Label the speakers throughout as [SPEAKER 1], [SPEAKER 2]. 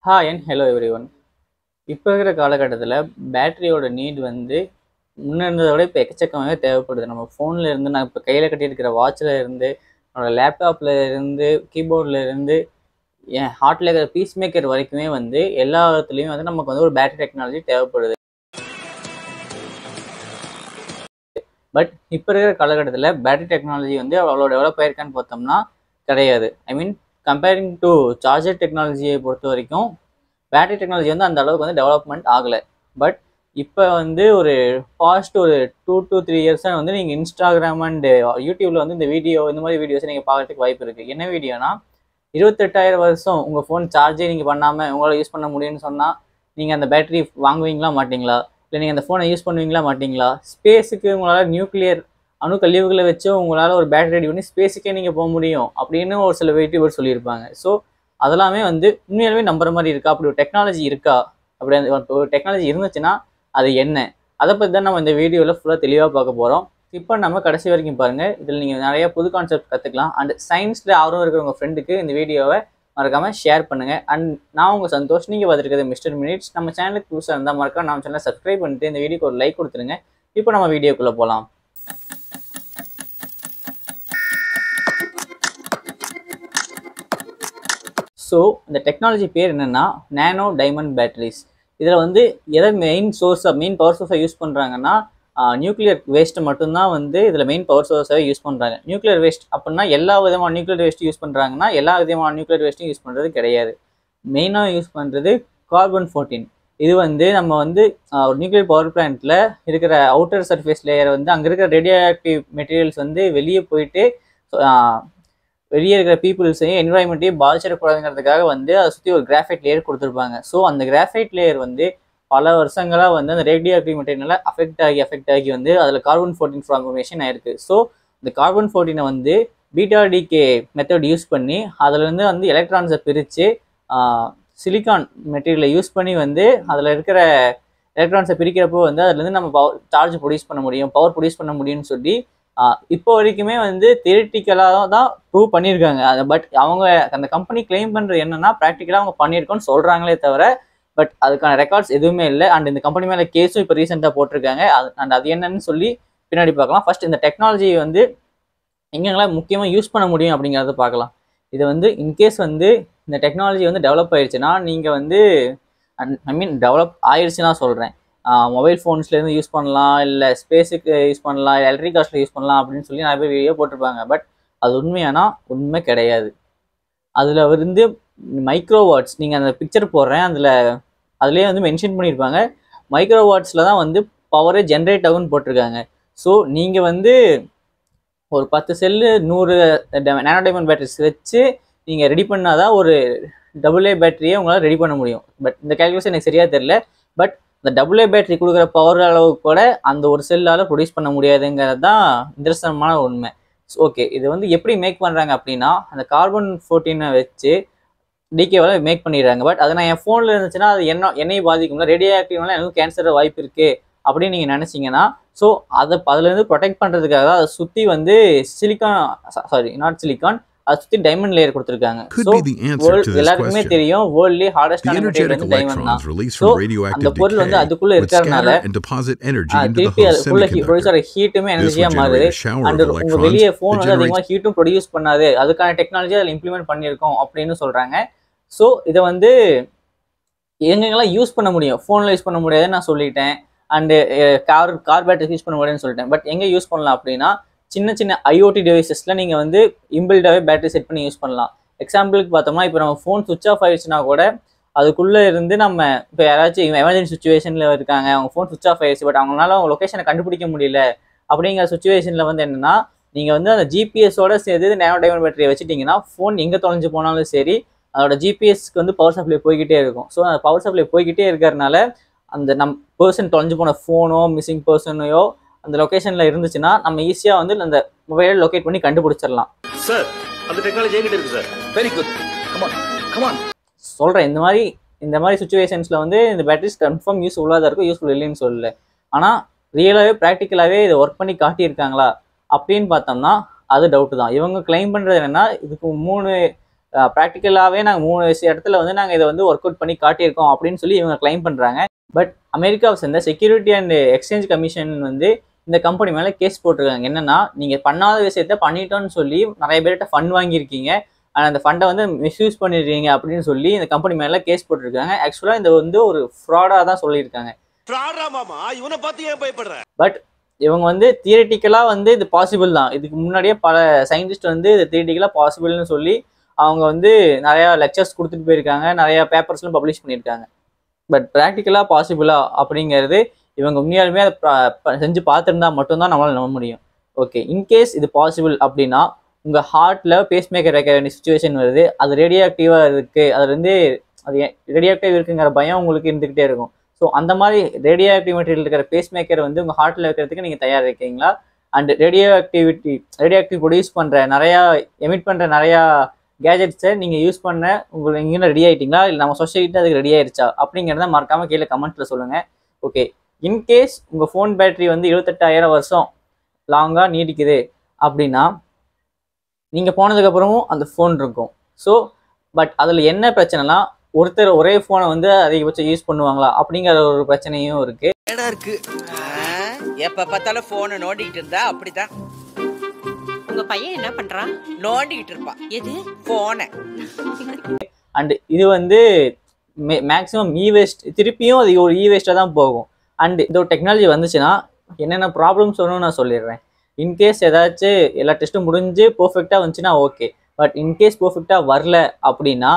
[SPEAKER 1] hi and hello everyone இப்போ இருக்கிற காலகட்டத்தில் பேட்டரியோட நீட் வந்து முன்ன இருந்ததை விட இப்போ எக்கச்சக்கமாகவே தேவைப்படுது நம்ம ஃபோனில் இருந்து நான் இப்போ கையில் கட்டியிருக்கிற வாட்சில் இருந்து என்னோட லேப்டாப்பில் இருந்து கீபோர்டில் இருந்து என் ஹார்ட்டில் இருக்கிற பீஸ் மேக்கர் வரைக்குமே வந்து எல்லா இடத்துலையும் வந்து நமக்கு வந்து ஒரு பேட்டரி டெக்னாலஜி தேவைப்படுது பட் இப்போ இருக்கிற காலகட்டத்தில் பேட்டரி டெக்னாலஜி வந்து அவ்வளோ டெவலப் ஆயிருக்கான்னு பார்த்தோம்னா கிடையாது I mean comparing to charger டெக்னாலஜியை பொறுத்த வரைக்கும் பேட்டரி டெக்னாலஜி வந்து அந்த அளவுக்கு வந்து டெவலப்மெண்ட் ஆகலை பட் இப்போ வந்து ஒரு ஃபாஸ்ட் ஒரு டூ டு த்ரீ இயர்ஸாக வந்து நீங்கள் இன்ஸ்டாகிராம் அண்டு யூடியூப்பில் வந்து இந்த வீடியோ இந்த மாதிரி வீடியோஸை நீங்கள் பார்க்கறதுக்கு வாய்ப்பு இருக்குது என்ன வீடியோனா இருபத்தெட்டாயிரம் வருஷம் உங்கள் ஃபோன் சார்ஜே நீங்கள் பண்ணாமல் உங்களால் யூஸ் பண்ண முடியும்னு சொன்னால் நீங்கள் அந்த பேட்டரி வாங்குவீங்களா மாட்டிங்களா இல்லை நீங்கள் அந்த ஃபோனை யூஸ் பண்ணுவீங்களா மாட்டிங்களா ஸ்பேஸுக்கு உங்களால் நியூக்ளியர் அணு கழிவுகளை வச்சு உங்களால் ஒரு பேட்டரி ரெடி பண்ணி ஸ்பேஸுக்கே நீங்கள் போக முடியும் அப்படின்னு ஒரு சில யூடியூபர் சொல்லியிருப்பாங்க ஸோ அதெல்லாமே வந்து உண்மையாலுமே நம்புற மாதிரி இருக்கா அப்படி ஒரு டெக்னாலஜி இருக்கா அப்படி அந்த ஒரு டெக்னாலஜி இருந்துச்சுன்னா அது என்ன அதை பற்றி தான் நம்ம இந்த வீடியோவில் ஃபுல்லாக தெளிவாக பார்க்க போகிறோம் இப்போ நம்ம கடைசி வரைக்கும் பாருங்கள் இதில் நீங்கள் நிறைய புது கான்செப்ட் கற்றுக்கலாம் அண்ட் சயின்ஸில் ஆர்வம் இருக்கிற உங்கள் ஃப்ரெண்டுக்கு இந்த வீடியோவை மறக்காமல் ஷேர் பண்ணுங்கள் அண்ட் நான் உங்கள் சந்தோஷ் நீங்கள் பார்த்துருக்கிறது மிஸ்டர் மினிட்ஸ் நம்ம சேனலுக்கு புதுசாக இருந்தால் மறக்காம நம்ம சேனலை சப்ஸ்கிரைப் பண்ணிட்டு இந்த வீடியோக்கு ஒரு லைக் கொடுத்துருங்க இப்போ நம்ம வீடியோக்குள்ளே போகலாம் ஸோ இந்த டெக்னாலஜி பேர் என்னென்னா நேனோ டைமண்ட் பேட்டரிஸ் இதில் வந்து எதை மெயின் சோர்ஸாக மெயின் பவர் சோர்ஸாக யூஸ் பண்ணுறாங்கன்னா நியூக்ளியர் வேஸ்ட்டை மட்டும்தான் வந்து இதில் மெயின் பவர் சோர்ஸாகவே யூஸ் பண்ணுறாங்க நியூக்ளியர் வேஸ்ட் அப்படின்னா எல்லா விதமான நியூக்ளியர் வேஸ்ட்டும் யூஸ் பண்ணுறாங்கன்னா எல்லா விதமான நியூக்ளியர் வேஸ்ட்டும் யூஸ் பண்ணுறது கிடையாது மெயினாக யூஸ் பண்ணுறது கார்பன் ஃபோர்டீன் இது வந்து நம்ம வந்து ஒரு நியூக்ளியர் பவர் பிளான்ட்டில் இருக்கிற அவுட்டர் சர்ஃபேஸ் லேயர் வந்து அங்கே இருக்கிற ரேடியோ ஆக்டிவ் மெட்டீரியல்ஸ் வந்து வெளியே போயிட்டு வெளியே இருக்கிற பீப்புள்ஸையும் என்வாயன்மெண்ட்டையும் பாதிச்சிடக்கூடாதுங்கிறதுக்காக வந்து அதை சுற்றி ஒரு கிராஃபைட் லேயர் கொடுத்துருப்பாங்க ஸோ அந்த கிராஃபைட் லேயர் வந்து பல வருஷங்களாக வந்து அந்த ரேடியோ ஆக்டிவ் மெட்டீரியலால் அஃபெக்ட் ஆகி அஃபெக்ட் ஆகி வந்து அதில் கார்பன் ஃபோர்டீன் ஃபார்மேஷன் ஆயிருக்கு ஸோ இந்த கார்பன் ஃபோர்டீனை வந்து பீட்டா டிகே மெத்தட் யூஸ் பண்ணி அதுலேருந்து வந்து எலக்ட்ரான்ஸை பிரித்து சிலிக்கான் மெட்டீரியலை யூஸ் பண்ணி வந்து அதில் இருக்கிற எலக்ட்ரான்ஸை பிரிக்கிறப்போ வந்து அதுலேருந்து நம்ம பவர் சார்ஜ் ப்ரொடியூஸ் பண்ண முடியும் பவர் ப்ரொடியூஸ் பண்ண முடியும்னு சொல்லி இப்போ வரைக்குமே வந்து தியரிட்டிக்கலாக தான் ப்ரூவ் பண்ணியிருக்காங்க அதை பட் அவங்க அந்த கம்பெனி கிளைம் பண்ணுறது என்னன்னா ப்ராக்டிக்கலாக அவங்க பண்ணியிருக்கோன்னு சொல்கிறாங்களே தவிர பட் அதுக்கான ரெக்கார்ட்ஸ் எதுவுமே இல்லை அண்ட் இந்த கம்பெனி மேலே கேஸும் இப்போ ரீசெண்டாக போட்டிருக்காங்க அது அண்ட் அது என்னன்னு சொல்லி பின்னாடி பார்க்கலாம் ஃபர்ஸ்ட் இந்த டெக்னாலஜி வந்து எங்கெங்கெல்லாம் முக்கியமாக யூஸ் பண்ண முடியும் அப்படிங்கிறத பார்க்கலாம் இது வந்து இன்கேஸ் வந்து இந்த டெக்னாலஜி வந்து டெவலப் ஆயிடுச்சுன்னா நீங்கள் வந்து ஐ மீன் டெவலப் ஆயிடுச்சுன்னா சொல்கிறேன் மொபைல் ஃபோன்ஸ்லேருந்து யூஸ் பண்ணலாம் இல்லை ஸ்பேஸுக்கு யூஸ் பண்ணலாம் இல்லை எலக்ட்ரிக் காஸ்ட்டில் யூஸ் பண்ணலாம் அப்படின்னு சொல்லி நிறைய பேர் வீடியோ போட்டிருப்பாங்க பட் அது உண்மையானா உண்மை கிடையாது அதில் வந்து மைக்ரோ வாட்ஸ் நீங்கள் அந்த பிக்சர் போடுறேன் அதில் அதுலேயே வந்து மென்ஷன் பண்ணியிருப்பாங்க மைக்ரோ வாட்ஸில் தான் வந்து பவரே ஜென்ரேட் ஆகும்னு போட்டிருக்காங்க ஸோ நீங்கள் வந்து ஒரு பத்து செல்லு நூறு நேனோ டைமண்ட் பேட்டரிஸ் வச்சு நீங்கள் ரெடி பண்ணால் தான் ஒரு டபுள் ஏ பேட்டரியை உங்களால் ரெடி பண்ண முடியும் பட் இந்த கேல்குலேஷன் எனக்கு சரியாக தெரில பட் இந்த டபுள் ஏ பேட்டரி கொடுக்குற பவர் அளவுக்கு கூட அந்த ஒரு செல்லால் ப்ரொடியூஸ் பண்ண முடியாதுங்கிறது தான் நிதர்சனமான உண்மை ஓகே இது வந்து எப்படி மேக் பண்ணுறாங்க அப்படின்னா அந்த கார்பன் ஃபோர்டீனை வச்சு டிகேவால் மேக் பண்ணிடுறாங்க பட் அது நான் என் ஃபோனில் இருந்துச்சுன்னா அது என்ன என்னையும் பாதிக்கும்ல ரேடியோ ஆக்டிவ்னால எனக்கு கேன்சர் வாய்ப்பு இருக்குது அப்படின்னு நீங்கள் நினச்சிங்கன்னா ஸோ அதை அதுலேருந்து ப்ரொடெக்ட் பண்ணுறதுக்காக தான் அதை சுற்றி வந்து சிலிக்கான் சாரி நாட் சிலிக்கான் அதை சுற்றி டைமண்ட் லேயர் கொடுத்துருக்காங்க ஸோ எல்லாருக்குமே தெரியும் வேர்ல்ட்லேயே ஹார்டஸ்டான மெட்டீரியல் வந்து டைமண்ட் தான் ஸோ அந்த பொருள் வந்து அதுக்குள்ளே இருக்கிறதுனால திருப்பி அதுக்குள்ள ப்ரொடியூஸ் ஆகிற ஹீட்டுமே எனர்ஜியாக மாறுது அண்ட் உங்கள் வெளியே ஃபோன் வந்து அதிகமாக ஹீட்டும் ப்ரொடியூஸ் பண்ணாது அதுக்கான டெக்னாலஜி அதில் இம்ப்ளிமெண்ட் பண்ணியிருக்கோம் அப்படின்னு சொல்கிறாங்க ஸோ இதை வந்து எங்கெங்கெல்லாம் யூஸ் பண்ண முடியும் ஃபோனில் யூஸ் பண்ண முடியாதுன்னு நான் சொல்லிட்டேன் and car car battery use பண்ண முடியாதுன்னு சொல்லிட்டேன் பட் எங்கே யூஸ் பண்ணலாம் அப்படின்னா சின்ன சின்ன ஐஓடி டிவைசஸில் நீங்கள் வந்து இம்பில்டாகவே பேட்டரி செட் பண்ணி யூஸ் பண்ணலாம் எக்ஸாம்பிளுக்கு பார்த்தோம்னா இப்போ நம்ம ஃபோன் சுவிச் ஆஃப் ஆயிடுச்சுன்னா கூட அதுக்குள்ளே இருந்து நம்ம இப்போ யாராச்சும் எமர்ஜென்சி சுச்சுவேஷனில் இருக்காங்க அவங்க ஃபோன் சுவிச் ஆஃப் ஆயிடுச்சு பட் அவங்களால அவங்க லொக்கேஷனை கண்டுபிடிக்க முடியல அப்படிங்கிற சுச்சுவேஷனில் வந்து என்னென்னா நீங்கள் வந்து அந்த ஜிபிஎஸோட சேர்த்து நேனோ டைமண்ட் பேட்டரியை வச்சுட்டிங்கன்னா ஃபோன் எங்கே தொலைஞ்சு போனாலும் சரி அதோட ஜிபிஎஸ்க்கு வந்து பவர் சப்ளை போய்கிட்டே இருக்கும் ஸோ அந்த பவர் சப்ளை போய்கிட்டே இருக்கிறதுனால அந்த நம் பர்சன் தொலைஞ்சு போன ஃபோனோ மிஸ்ஸிங் பர்சனையோ அந்த லொக்கேஷனில் இருந்துச்சுன்னா நம்ம ஈஸியாக வந்து அந்த மொபைலை லொக்கேட் பண்ணி கண்டுபிடிச்சிடலாம்
[SPEAKER 2] சார் அந்த டெக்னாலஜி என்கிட்ட இருக்கு sir very good come on come on
[SPEAKER 1] சொல்கிறேன் இந்த மாதிரி இந்த மாதிரி சுச்சுவேஷன்ஸில் வந்து இந்த பேட்டரிஸ் கன்ஃபார்ம் யூஸ்ஃபுல்லாக தான் இருக்கும் யூஸ்ஃபுல் இல்லைன்னு சொல்லல ஆனால் ரியலாகவே ப்ராக்டிக்கலாகவே இதை ஒர்க் பண்ணி காட்டியிருக்காங்களா அப்படின்னு பார்த்தோம்னா அது டவுட்டு தான் இவங்க கிளைம் பண்ணுறது என்னென்னா இதுக்கு மூணு ப்ராக்டிக்கலாகவே நாங்கள் மூணு விஷய இடத்துல வந்து நாங்கள் இதை வந்து ஒர்க் அவுட் பண்ணி காட்டியிருக்கோம் அப்படின்னு சொல்லி இவங்க கிளைம் பண்ணுறாங்க பட் அமெரிக்காவை சேர்ந்த செக்யூரிட்டி அண்ட் எக்ஸ்சேஞ்ச் கமிஷன் வந்து இந்த கம்பெனி மேலே கேஸ் போட்டிருக்காங்க என்னன்னா நீங்கள் பண்ணாத விஷயத்த பண்ணிட்டோன்னு சொல்லி நிறைய பேர்கிட்ட ஃபண்ட் வாங்கியிருக்கீங்க ஆனால் அந்த ஃபண்டை வந்து மிஸ்யூஸ் பண்ணிடுறீங்க அப்படின்னு சொல்லி இந்த கம்பெனி மேலே கேஸ் போட்டிருக்காங்க ஆக்சுவலாக இந்த வந்து ஒரு ஃப்ராடாக தான் சொல்லியிருக்காங்க
[SPEAKER 2] மாமா இவனை பார்த்து ஏன் பயப்படுற
[SPEAKER 1] பட் இவங்க வந்து தியரிட்டிக்கலாக வந்து இது பாசிபிள் தான் இதுக்கு முன்னாடியே பல சயின்டிஸ்ட் வந்து இது தியரிட்டிக்கலாக பாசிபிள்னு சொல்லி அவங்க வந்து நிறையா லெக்சர்ஸ் கொடுத்துட்டு போயிருக்காங்க நிறையா பேப்பர்ஸ்லாம் பப்ளிஷ் பண்ணியிருக்காங்க பட் ப்ராக்டிக்கலாக பாசிபிளா அப்படிங்கிறது இவங்க உண்மையாலுமே அதை ப- ப- செஞ்சு பார்த்துருந்தா மட்டும்தான் நம்மளால் நம்ப முடியும் ஓகே இன்கேஸ் இது பாசிபிள் அப்படின்னா உங்கள் ஹார்ட்டில் பேஸ் மேக்கர் வைக்க வேண்டிய சுச்சுவேஷன் வருது அது ரேடியோ ஆக்டிவாக இருக்குது அது வந்து அது ரேடியோ ஆக்டிவ் இருக்குங்கிற பயம் உங்களுக்கு இருந்துக்கிட்டே இருக்கும் ஸோ அந்த மாதிரி ரேடியோ ஆக்டிவ் மெட்டீரியல் இருக்கிற பேஸ் மேக்கர் வந்து உங்கள் ஹார்ட்டில் வைக்கிறதுக்கு நீங்கள் தயார் இருக்கீங்களா and radioactivity radioactive produce பண்ணுற நிறையா எமிட் பண்ணுற நிறையா கேஜெட்ஸை நீங்கள் யூஸ் பண்ண உங்களுக்கு இங்கே ரெடி ஆகிட்டீங்களா இல்லை நம்ம சொசைட்டி அதுக்கு ரெடி ஆயிடுச்சா அப்படிங்கிறத மறக்காமல் கீழே கமெண்ட்டில் சொல்லுங்கள் ஓகே இன்கேஸ் உங்கள் ஃபோன் பேட்டரி வந்து இருபத்தெட்டாயிரம் வருஷம் லாங்காக நீடிக்குது அப்படின்னா நீங்கள் போனதுக்கப்புறமும் அந்த ஃபோன் இருக்கும் ஸோ பட் அதில் என்ன பிரச்சனைனா ஒருத்தர் ஒரே ஃபோனை வந்து அதிகபட்சம் யூஸ் பண்ணுவாங்களா அப்படிங்கிற ஒரு பிரச்சனையும் இருக்குது
[SPEAKER 3] இருக்கு எப்ப பார்த்தாலும் போனை நோண்டிக்கிட்டு இருந்தா அப்படிதான்
[SPEAKER 4] உங்க பையன் என்ன பண்றான்
[SPEAKER 3] நோண்டிக்கிட்டு இருப்பான்
[SPEAKER 4] எது
[SPEAKER 3] போனை
[SPEAKER 1] அண்ட் இது வந்து மேக்ஸிமம் இ வேஸ்ட் திருப்பியும் அது ஒரு இ வேஸ்ட்டாக தான் போகும் அண்ட் இந்த ஒரு டெக்னாலஜி வந்துச்சுன்னா என்னென்ன ப்ராப்ளம்ஸ் வரும்னு நான் சொல்லிடுறேன் இன்கேஸ் ஏதாச்சும் எல்லா டெஸ்ட்டும் முடிஞ்சு பர்ஃபெக்டாக வந்துச்சுன்னா ஓகே பட் இன்கேஸ் பர்ஃபெக்டாக வரல அப்படின்னா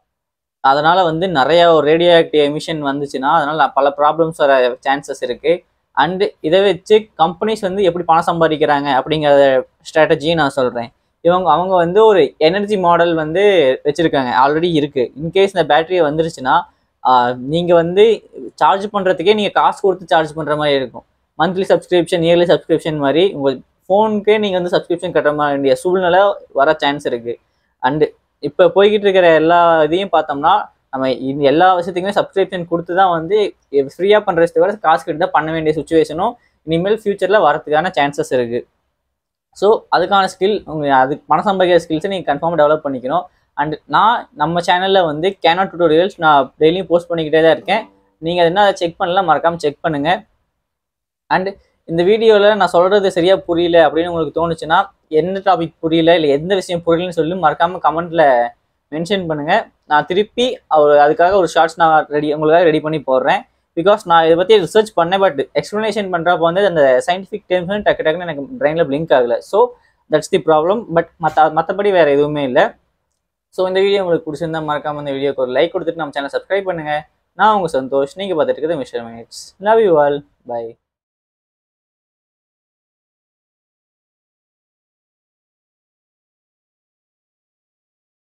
[SPEAKER 1] அதனால் வந்து நிறைய ஒரு ரேடியோ ஆக்டிவ் எமிஷன் வந்துச்சுன்னா அதனால் பல ப்ராப்ளம்ஸ் வர சான்சஸ் இருக்குது அண்டு இதை வச்சு கம்பெனிஸ் வந்து எப்படி பணம் சம்பாதிக்கிறாங்க அப்படிங்கிற ஸ்ட்ராட்டஜியும் நான் சொல்கிறேன் இவங்க அவங்க வந்து ஒரு எனர்ஜி மாடல் வந்து வச்சுருக்காங்க ஆல்ரெடி இருக்குது இன்கேஸ் இந்த பேட்டரி வந்துருச்சுன்னா நீங்கள் வந்து சார்ஜ் பண்ணுறதுக்கே நீங்கள் காசு கொடுத்து சார்ஜ் பண்ணுற மாதிரி இருக்கும் மந்த்லி சப்ஸ்கிரிப்ஷன் இயர்லி சப்ஸ்கிரிப்ஷன் மாதிரி உங்கள் ஃபோனுக்கே நீங்கள் வந்து சப்ஸ்கிரிப்ஷன் கட்ட வேண்டிய சூழ்நிலை வர சான்ஸ் இருக்குது அண்டு இப்போ போய்கிட்டு இருக்கிற எல்லா இதையும் பார்த்தோம்னா நம்ம இந்த எல்லா விஷயத்துக்குமே சப்ஸ்கிரிப்ஷன் கொடுத்து தான் வந்து ஃப்ரீயாக பண்ணுறதை விட காசு கட்டி தான் பண்ண வேண்டிய சுச்சுவேஷனும் இனிமேல் ஃப்யூச்சரில் வரதுக்கான சான்சஸ் இருக்குது ஸோ அதுக்கான ஸ்கில் உங்கள் அதுக்கு பணம் சம்பாதிக்கிற ஸ்கில்ஸை நீங்கள் கன்ஃபார்மாக டெவலப் பண்ணிக்கணும் அண்ட் நான் நம்ம சேனலில் வந்து கேனாட் டுட்டோரியல்ஸ் நான் டெய்லியும் போஸ்ட் பண்ணிக்கிட்டே தான் இருக்கேன் நீங்கள் அது என்ன செக் பண்ணல மறக்காமல் செக் பண்ணுங்கள் அண்ட் இந்த வீடியோவில் நான் சொல்கிறது சரியாக புரியல அப்படின்னு உங்களுக்கு தோணுச்சுன்னா எந்த டாபிக் புரியல இல்லை எந்த விஷயம் புரியலன்னு சொல்லி மறக்காமல் கமெண்ட்டில் மென்ஷன் பண்ணுங்கள் நான் திருப்பி அவர் அதுக்காக ஒரு ஷார்ட்ஸ் நான் ரெடி உங்களுக்காக ரெடி பண்ணி போடுறேன் பிகாஸ் நான் இதை பற்றி ரிசர்ச் பண்ணேன் பட் எக்ஸ்ப்ளனேஷன் பண்ணுறப்ப வந்து அந்த சயின்டிஃபிக் டெர்ம்ஸ் டக்கு டக்குன்னு எனக்கு பிரெயினில் பிளிங்க் ஆகலை so that's the problem but மற்ற மற்றபடி வேறு எதுவுமே இல்லை ஸோ இந்த வீடியோ உங்களுக்கு பிடிச்சிருந்தா மறக்காம இந்த வீடியோக்கு ஒரு லைக் கொடுத்துட்டு நம்ம சேனல் சப்ஸ்கிரைப் பண்ணுங்கள் நான் உங்கள் சந்தோஷ் நீங்கள் பார்த்துட்டு இருக்கிறது mister minutes love you all by